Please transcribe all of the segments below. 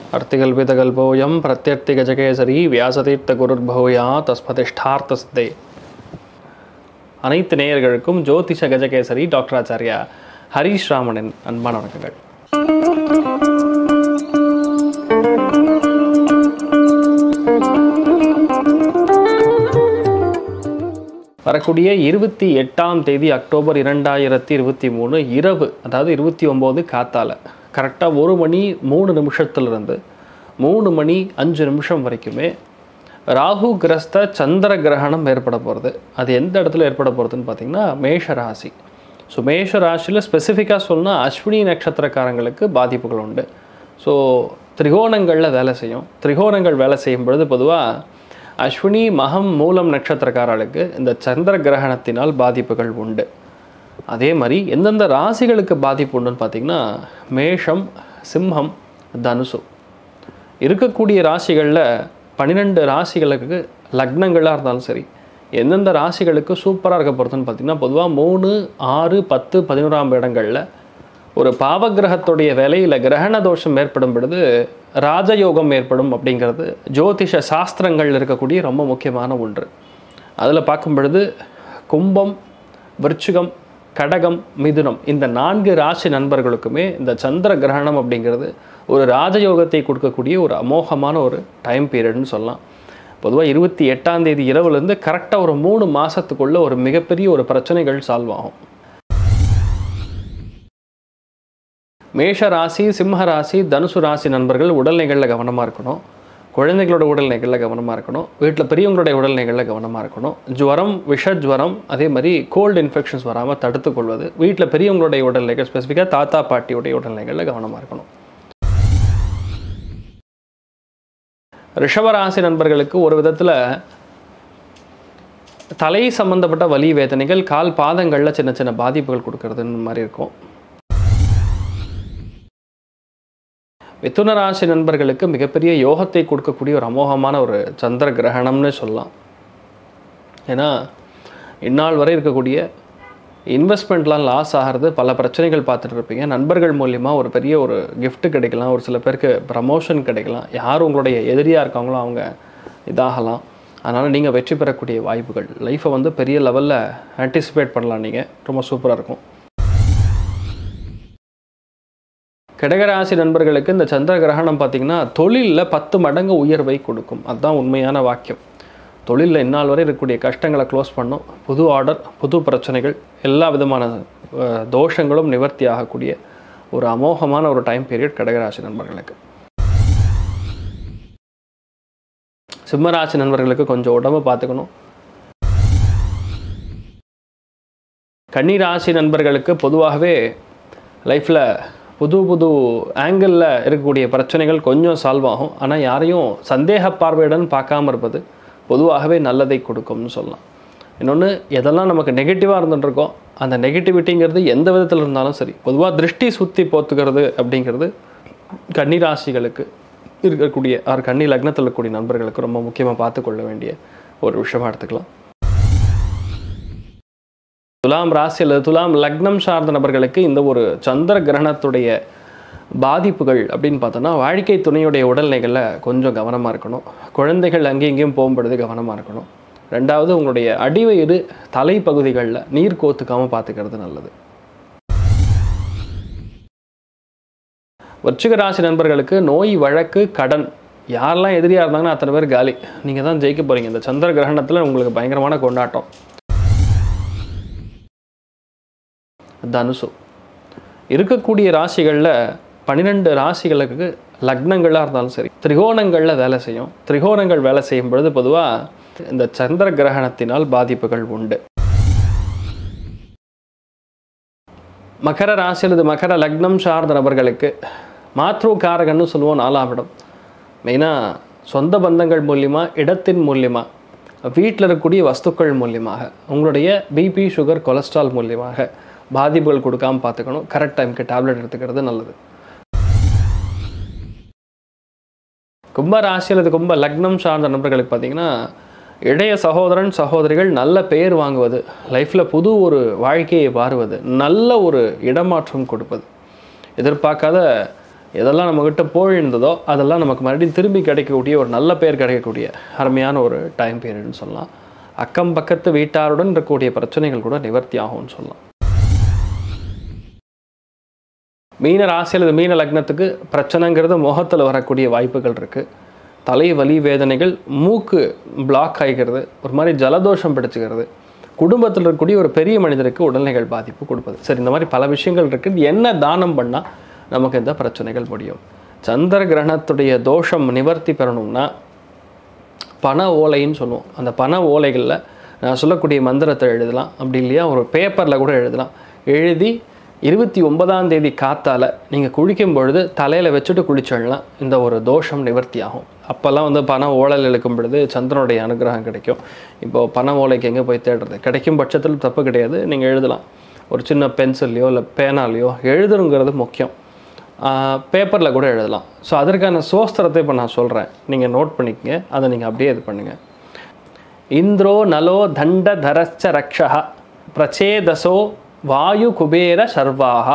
அர்த்திகல்பிதகல்போயம் பிரத்யர்த்தி கஜகேசரி வியாசதீர்த்த குருர்பூயா தஸ்மதிஷ்டார்த்த சித்தே அனைத்து நேயர்களுக்கும் ஜோதிஷ கஜகேசரி டாக்டர் ஆச்சாரியா ஹரீஷ் ராமனின் அன்பான வணக்கங்கள் வரக்கூடிய இருபத்தி எட்டாம் தேதி அக்டோபர் இரண்டாயிரத்தி இருபத்தி மூணு இரவு அதாவது இருபத்தி ஒம்பது காத்தால கரெக்டாக ஒரு மணி மூணு நிமிஷத்துலேருந்து மூணு மணி அஞ்சு நிமிஷம் வரைக்குமே ராகு கிரஸ்த சந்திர கிரகணம் ஏற்பட போகிறது அது எந்த இடத்துல ஏற்பட போகிறதுன்னு பார்த்தீங்கன்னா மேஷ ராசி ஸோ மேஷ ராசியில் ஸ்பெசிஃபிக்காக சொல்லணும்னா அஸ்வினி நட்சத்திரக்காரங்களுக்கு பாதிப்புகள் உண்டு ஸோ திரிகோணங்களில் வேலை செய்யும் திரிகோணங்கள் வேலை செய்யும் பொழுது பொதுவாக அஸ்வினி மகம் மூலம் நட்சத்திரக்காரர்களுக்கு இந்த சந்திர கிரகணத்தினால் பாதிப்புகள் உண்டு அதே மாதிரி எந்தெந்த ராசிகளுக்கு பாதிப்பு உண்டுன்னு பார்த்தீங்கன்னா மேஷம் சிம்மம் தனுசு இருக்கக்கூடிய ராசிகளில் பன்னிரெண்டு ராசிகளுக்கு லக்னங்களாக இருந்தாலும் சரி எந்தெந்த ராசிகளுக்கு சூப்பராக இருக்க போகிறதுன்னு பார்த்தீங்கன்னா பொதுவாக மூணு ஆறு பத்து பதினோராம் இடங்களில் ஒரு பாவகிரகத்துடைய வேலையில் கிரகண தோஷம் ஏற்படும் பொழுது ராஜயோகம் ஏற்படும் அப்படிங்கிறது ஜோதிஷ சாஸ்திரங்கள் இருக்கக்கூடிய ரொம்ப முக்கியமான ஒன்று அதில் பார்க்கும் பொழுது கும்பம் விருச்சிகம் கடகம் மிதுனம் இந்த நான்கு ராசி நண்பர்களுக்குமே இந்த சந்திர கிரகணம் அப்படிங்கிறது ஒரு ராஜயோகத்தை கொடுக்கக்கூடிய ஒரு அமோகமான ஒரு டைம் பீரியட்னு சொல்லலாம் பொதுவாக இருபத்தி எட்டாம் தேதி இரவுலேருந்து கரெக்டாக ஒரு மூணு மாதத்துக்குள்ளே ஒரு மிகப்பெரிய ஒரு பிரச்சனைகள் சால்வ் ஆகும் மேஷ ராசி சிம்ம ராசி தனுசு ராசி நண்பர்கள் உடல்நிலைகளில் கவனமாக இருக்கணும் குழந்தைகளோட உடல்நிலைகளில் கவனமாக இருக்கணும் வீட்டில் பெரியவங்களுடைய உடல்நிலைகளில் கவனமாக இருக்கணும் ஜுவரம் விஷ ஜுவரம் அதே மாதிரி கோல்டு இன்ஃபெக்ஷன்ஸ் வராமல் தடுத்து கொள்வது வீட்டில் பெரியவங்களுடைய உடல்நிலைகள் ஸ்பெசிஃபிக்காக தாத்தா பாட்டியுடைய உடல்நிலைகளில் கவனமாக இருக்கணும் ரிஷபராசி நண்பர்களுக்கு ஒரு விதத்தில் தலை சம்பந்தப்பட்ட வலி வேதனைகள் கால் பாதங்களில் சின்ன சின்ன பாதிப்புகள் கொடுக்கறதுன்னு மாதிரி இருக்கும் மிதுன ராசி நண்பர்களுக்கு மிகப்பெரிய யோகத்தை கொடுக்கக்கூடிய ஒரு அமோகமான ஒரு சந்திர கிரகணம்னு சொல்லலாம் ஏன்னா இந்நாள் வரை இருக்கக்கூடிய இன்வெஸ்ட்மெண்ட்லாம் லாஸ் ஆகிறது பல பிரச்சனைகள் பார்த்துட்டு இருப்பீங்க நண்பர்கள் மூலிமா ஒரு பெரிய ஒரு gift கிடைக்கலாம் ஒரு சில பேருக்கு ப்ரமோஷன் கிடைக்கலாம் யார் உங்களுடைய எதிரியாக இருக்காங்களோ அவங்க இதாகலாம் அதனால் நீங்கள் வெற்றி பெறக்கூடிய வாய்ப்புகள் லைஃப்பை வந்து பெரிய லெவலில் ஆன்டிசிபேட் பண்ணலாம் நீங்கள் ரொம்ப சூப்பராக இருக்கும் கடகராசி நண்பர்களுக்கு இந்த சந்திர கிரகணம் பார்த்தீங்கன்னா தொழிலில் பத்து மடங்கு உயர்வை கொடுக்கும் அதுதான் உண்மையான வாக்கியம் தொழிலில் இந்நாள் வரை இருக்கக்கூடிய கஷ்டங்களை க்ளோஸ் பண்ணும் புது ஆர்டர் புது பிரச்சனைகள் எல்லா விதமான அஹ், தோஷங்களும் நிவர்த்தி ஆகக்கூடிய ஒரு அமோகமான ஒரு டைம் பீரியட் கடகராசி நண்பர்களுக்கு சிம்மராசி நண்பர்களுக்கு கொஞ்சம் உடம்பு பார்த்துக்கணும் கன்னி ராசி நண்பர்களுக்கு பொதுவாகவே லைஃப்பில் புது புது ஆங்கிளில் இருக்கக்கூடிய பிரச்சனைகள் கொஞ்சம் சால்வ் ஆகும் ஆனால் யாரையும் சந்தேக பார்வையுடன் பார்க்காம இருப்பது பொதுவாகவே நல்லதை கொடுக்கும்னு சொல்லலாம் இன்னொன்று எதெல்லாம் நமக்கு நெகட்டிவாக இருந்துட்டுருக்கோம் அந்த நெகட்டிவிட்டிங்கிறது எந்த விதத்தில் இருந்தாலும் சரி பொதுவாக திருஷ்டி சுற்றி போத்துக்கிறது அப்படிங்கிறது கன்னி ராசிகளுக்கு இருக்கக்கூடிய ஆர் கன்னி லக்னத்தில் இருக்கக்கூடிய நண்பர்களுக்கு ரொம்ப முக்கியமாக பார்த்து கொள்ள வேண்டிய ஒரு விஷயமா எடுத்துக்கலாம் துலாம் ராசி அல்லது துலாம் லக்னம் சார்ந்த நபர்களுக்கு இந்த ஒரு சந்திர கிரகணத்துடைய பாதிப்புகள் அப்படின்னு பார்த்தோன்னா வாழ்க்கை துணையுடைய உடல்நிலைகளில் கொஞ்சம் கவனமாக இருக்கணும் குழந்தைகள் அங்கேயும் இங்கேயும் போகும்பொழுது கவனமாக இருக்கணும் ரெண்டாவது உங்களுடைய அடிவயிறு தலைப்பகுதிகளில் நீர் கோத்துக்காமல் பார்த்துக்கிறது நல்லது விருச்சிக ராசி நண்பர்களுக்கு நோய் வழக்கு கடன் யாரெல்லாம் எதிரியாக இருந்தாங்கன்னா அத்தனை பேர் காலி நீங்கள் தான் ஜெயிக்க போகிறீங்க இந்த சந்திர கிரகணத்தில் உங்களுக்கு பயங்கரமான கொண்டாட்டம் தனுசு இருக்கக்கூடிய ராசிகளில் பன்னிரெண்டு ராசிகளுக்கு லக்னங்களாக இருந்தாலும் சரி திரிகோணங்களில் வேலை செய்யும் திரிகோணங்கள் வேலை செய்யும் பொழுது பொதுவாக இந்த சந்திர கிரகணத்தினால் பாதிப்புகள் உண்டு மகர ராசி அல்லது மகர லக்னம் சார்ந்த நபர்களுக்கு மாத்ரு காரகன்னு சொல்லுவோம் நாலாம் இடம் மெயினாக சொந்த பந்தங்கள் மூலியமா இடத்தின் மூலியமா வீட்டில் இருக்கக்கூடிய வஸ்துக்கள் மூலியமாக உங்களுடைய பிபி சுகர் கொலஸ்ட்ரால் மூலியமாக பாதிப்புகள் கொடுக்காம பார்த்துக்கணும் கரெக்ட் டைமுக்கு டேப்லெட் எடுத்துக்கிறது நல்லது கும்ப ராசி அல்லது கும்ப லக்னம் சார்ந்த நபர்களுக்கு பார்த்தீங்கன்னா இளைய சகோதரன் சகோதரிகள் நல்ல பெயர் வாங்குவது லைஃப்பில் புது ஒரு வாழ்க்கையை வாருவது நல்ல ஒரு இடமாற்றம் கொடுப்பது எதிர்பார்க்காத எதெல்லாம் நம்மக்கிட்ட போயிருந்ததோ அதெல்லாம் நமக்கு மறுபடியும் திரும்பி கிடைக்கக்கூடிய ஒரு நல்ல பேர் கிடைக்கக்கூடிய அருமையான ஒரு டைம் பீரியட்னு சொல்லலாம் அக்கம் பக்கத்து வீட்டாருடன் இருக்கக்கூடிய பிரச்சனைகள் கூட நிவர்த்தி ஆகும்னு சொல்லலாம் மீன ராசி அல்லது மீன லக்னத்துக்கு பிரச்சனைங்கிறது முகத்தில் வரக்கூடிய வாய்ப்புகள் இருக்குது தலைவலி வேதனைகள் மூக்கு பிளாக் ஆகிக்கிறது ஒரு மாதிரி ஜலதோஷம் பிடிச்சிக்கிறது குடும்பத்தில் இருக்கக்கூடிய ஒரு பெரிய மனிதருக்கு உடல்நிலைகள் பாதிப்பு கொடுப்பது சரி இந்த மாதிரி பல விஷயங்கள் இருக்குது என்ன தானம் பண்ணால் நமக்கு இந்த பிரச்சனைகள் முடியும் சந்திர கிரகணத்துடைய தோஷம் நிவர்த்தி பெறணும்னா பண ஓலைன்னு சொல்லுவோம் அந்த பண ஓலைகளில் நான் சொல்லக்கூடிய மந்திரத்தை எழுதலாம் அப்படி இல்லையா ஒரு பேப்பரில் கூட எழுதலாம் எழுதி இருபத்தி ஒன்பதாம் தேதி காத்தால நீங்கள் குளிக்கும் பொழுது தலையில் வச்சுட்டு குளிச்சிடலாம் இந்த ஒரு தோஷம் நிவர்த்தி ஆகும் அப்போல்லாம் வந்து பண ஓலையில் இழுக்கும் பொழுது சந்திரனுடைய அனுகிரகம் கிடைக்கும் இப்போ பண ஓலைக்கு எங்கே போய் தேடுறது கிடைக்கும் பட்சத்தில் தப்பு கிடையாது நீங்கள் எழுதலாம் ஒரு சின்ன பென்சில்லையோ இல்லை பேனாலேயோ எழுதுங்கிறது முக்கியம் பேப்பரில் கூட எழுதலாம் ஸோ அதற்கான சோஸ்திரத்தை இப்போ நான் சொல்கிறேன் நீங்கள் நோட் பண்ணிக்கங்க அதை நீங்கள் அப்படியே இது பண்ணுங்கள் இந்திரோ நலோ தண்ட தரச்ச ரக்ஷா பிரச்சேதசோ வாயு குபேர சர்வாக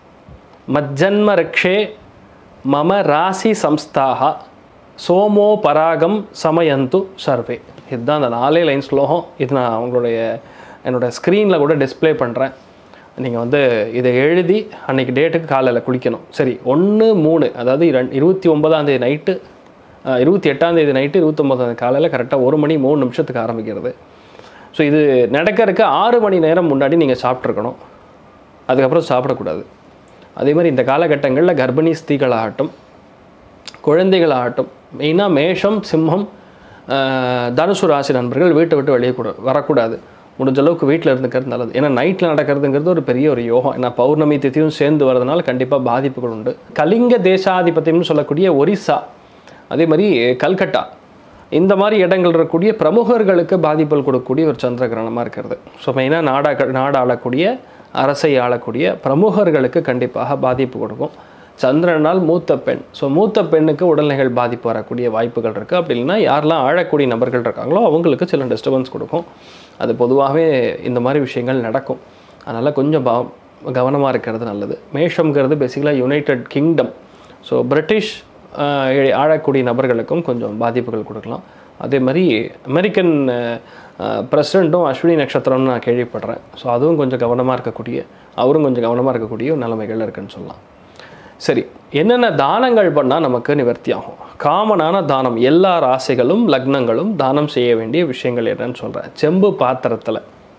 மஜ்ஜன்ம ரக்ஷே மம ராசி சம்ஸ்தாக சோமோ பராகம் சமயந்து சர்வே இதுதான் அந்த நாலே லைன் ஸ்லோகம் இது நான் உங்களுடைய என்னோட ஸ்க்ரீனில் கூட டிஸ்ப்ளே பண்ணுறேன் நீங்கள் வந்து இதை எழுதி அன்னைக்கு டேட்டுக்கு காலையில் குளிக்கணும் சரி ஒன்று மூணு அதாவது இரண் இருபத்தி ஒன்பதாம் தேதி நைட்டு இருபத்தி எட்டாம் தேதி நைட்டு இருபத்தொம்போதாம் தேதி காலையில் கரெக்டாக ஒரு மணி மூணு நிமிஷத்துக்கு ஆரம்பிக்கிறது ஸோ இது நடக்கிறதுக்கு ஆறு மணி நேரம் முன்னாடி நீங்கள் சாப்பிட்ருக்கணும் அதுக்கப்புறம் சாப்பிடக்கூடாது அதே மாதிரி இந்த காலகட்டங்களில் கர்ப்பிணி ஸ்திரீகளாகட்டும் குழந்தைகளாகட்டும் மெயினாக மேஷம் சிம்மம் ஆஹ், தனுசு ராசி நண்பர்கள் வீட்டை விட்டு வெளியே கூட வரக்கூடாது முடிஞ்ச அளவுக்கு வீட்டில் இருந்துக்கிறது நல்லது ஏன்னா நைட்டில் நடக்கிறதுங்கிறது ஒரு பெரிய ஒரு யோகம் ஏன்னா பௌர்ணமி திதியும் சேர்ந்து வரதுனால கண்டிப்பாக பாதிப்புகள் உண்டு கலிங்க தேசாதிபத்தியம்னு சொல்லக்கூடிய ஒரிசா அதே மாதிரி கல்கட்டா இந்த மாதிரி இடங்கள் இருக்கக்கூடிய பிரமுகர்களுக்கு பாதிப்புகள் கொடுக்கக்கூடிய ஒரு சந்திர கிரகணமாக இருக்கிறது ஸோ மெயினாக நாடா நாடு ஆளக்கூடிய அரசை ஆளக்கூடிய பிரமுகர்களுக்கு கண்டிப்பாக பாதிப்பு கொடுக்கும் சந்திரனால் மூத்த பெண் ஸோ மூத்த பெண்ணுக்கு உடல்நிலைகள் பாதிப்பு வரக்கூடிய வாய்ப்புகள் இருக்குது அப்படி இல்லைன்னா யாரெல்லாம் ஆழக்கூடிய நபர்கள் இருக்காங்களோ அவங்களுக்கு சில டிஸ்டர்பன்ஸ் கொடுக்கும் அது பொதுவாகவே இந்த மாதிரி விஷயங்கள் நடக்கும் அதனால் கொஞ்சம் பா கவனமாக இருக்கிறது நல்லது மேஷம்ங்கிறது பேசிக்கலாக யுனைடெட் கிங்டம் ஸோ பிரிட்டிஷ் ஆஹ், ஆழக்கூடிய நபர்களுக்கும் கொஞ்சம் பாதிப்புகள் கொடுக்கலாம் அதே மாதிரி அமெரிக்கன் பிரசிடெண்ட்டும் அஸ்வினி நட்சத்திரம்னு நான் கேள்விப்படுறேன் ஸோ அதுவும் கொஞ்சம் கவனமாக இருக்கக்கூடிய அவரும் கொஞ்சம் கவனமாக இருக்கக்கூடிய ஒரு நிலைமைகள் இருக்குன்னு சொல்லலாம் சரி என்னென்ன தானங்கள் பண்ணால் நமக்கு நிவர்த்தி ஆகும் காமனான தானம் எல்லா ராசிகளும் லக்னங்களும் தானம் செய்ய வேண்டிய விஷயங்கள் என்னன்னு சொல்கிறேன் செம்பு பாத்திரத்தில்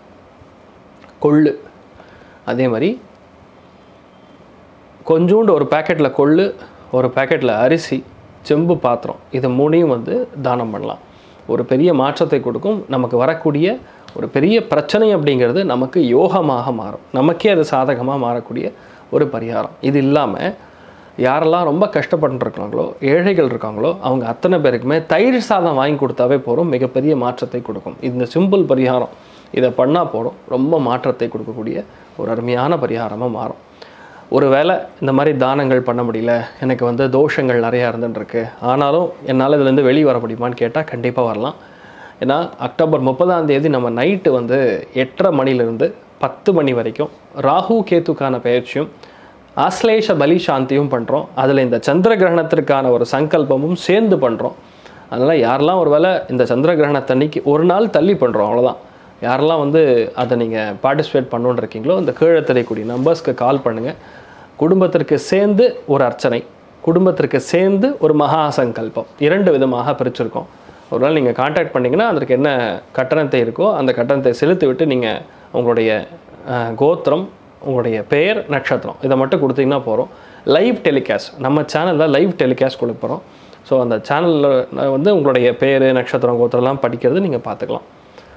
கொள்ளு அதே மாதிரி கொஞ்சோண்டு ஒரு பேக்கெட்டில் கொள்ளு ஒரு பேக்கெட்டில் அரிசி செம்பு பாத்திரம் இது மூணையும் வந்து தானம் பண்ணலாம் ஒரு பெரிய மாற்றத்தை கொடுக்கும் நமக்கு வரக்கூடிய ஒரு பெரிய பிரச்சனை அப்படிங்கிறது நமக்கு யோகமாக மாறும் நமக்கே அது சாதகமாக மாறக்கூடிய ஒரு பரிகாரம் இது இல்லாமல் யாரெல்லாம் ரொம்ப கஷ்டப்பட்டு இருக்காங்களோ ஏழைகள் இருக்காங்களோ அவங்க அத்தனை பேருக்குமே தயிர் சாதம் வாங்கி கொடுத்தாவே போதும் மிகப்பெரிய மாற்றத்தை கொடுக்கும் இந்த சிம்பிள் பரிகாரம் இதை பண்ணால் போதும் ரொம்ப மாற்றத்தை கொடுக்கக்கூடிய ஒரு அருமையான பரிகாரமாக மாறும் ஒருவேளை இந்த மாதிரி தானங்கள் பண்ண முடியல எனக்கு வந்து தோஷங்கள் நிறையா இருந்துட்டுருக்கு ஆனாலும் என்னால் இதுலேருந்து வெளியே வர முடியுமான்னு கேட்டால் கண்டிப்பாக வரலாம் ஏன்னா அக்டோபர் முப்பதாம் தேதி நம்ம நைட்டு வந்து எட்டரை மணிலேருந்து பத்து மணி வரைக்கும் ராகு கேத்துக்கான பயிற்சியும் ஆஸ்லேஷ பலி சாந்தியும் பண்ணுறோம் அதில் இந்த சந்திர கிரகணத்திற்கான ஒரு சங்கல்பமும் சேர்ந்து பண்ணுறோம் அதனால் யாரெல்லாம் ஒருவேளை இந்த சந்திர கிரகணத்தன்னைக்கு ஒரு நாள் தள்ளி பண்ணுறோம் அவ்வளோதான் யாரெல்லாம் வந்து அதை நீங்கள் பார்ட்டிசிபேட் பண்ணணுன்னு இருக்கீங்களோ இந்த கீழே தெரியக்கூடிய நம்பர்ஸ்க்கு கால் பண்ணுங்கள் குடும்பத்திற்கு சேர்ந்து ஒரு அர்ச்சனை குடும்பத்திற்கு சேர்ந்து ஒரு மகா சங்கல்பம் இரண்டு விதமாக பிரிச்சிருக்கோம் ஒரு நாள் நீங்கள் காண்டாக்ட் பண்ணிங்கன்னா அதற்கு என்ன கட்டணத்தை இருக்கோ அந்த கட்டணத்தை செலுத்தி விட்டு நீங்கள் உங்களுடைய அஹ், கோத்திரம் உங்களுடைய பெயர் நட்சத்திரம் இதை மட்டும் கொடுத்தீங்கன்னா போகிறோம் லைவ் டெலிகாஸ்ட் நம்ம சேனலில் லைவ் டெலிகாஸ்ட் கொடுக்க போகிறோம் ஸோ அந்த சேனலில் வந்து உங்களுடைய பேர் நட்சத்திரம் கோத்திரம்லாம் படிக்கிறது நீங்கள் பார்த்துக்கலாம்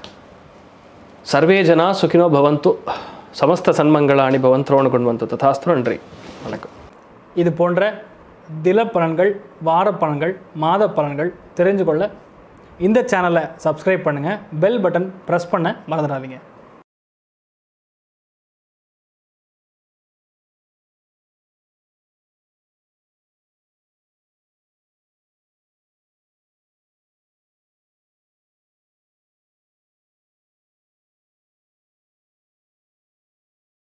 சர்வே ஜனா சுகினோ பவந்து சமஸ்த சன்மங்களாணி பவந்த்ரோணு கொண்டு ததாஸ்திரம் நன்றி வணக்கம் இது போன்ற தில பலன்கள் வார பலன்கள் மாத பலன்கள் தெரிஞ்சு கொள்ள இந்த சேனலை சப்ஸ்கிரைப் பண்ணுங்கள் பெல் பட்டன் ப்ரெஸ் பண்ண மறந்துடாதீங்க